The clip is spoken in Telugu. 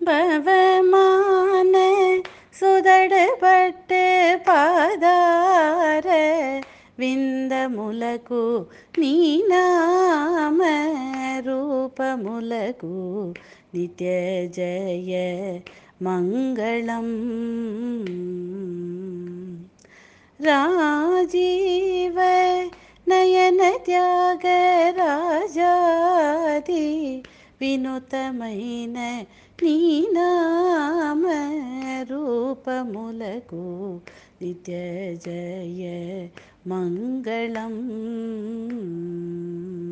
భవమాన సుదడబట్టే పాదార విందములకు నీ నామ రూపములకు నిత్య జయ మంగళం రాజీవ నయన త్యాగ రాజాది వినుతమైన నీ నామ రూపములకు నిత్య జయ మంగళం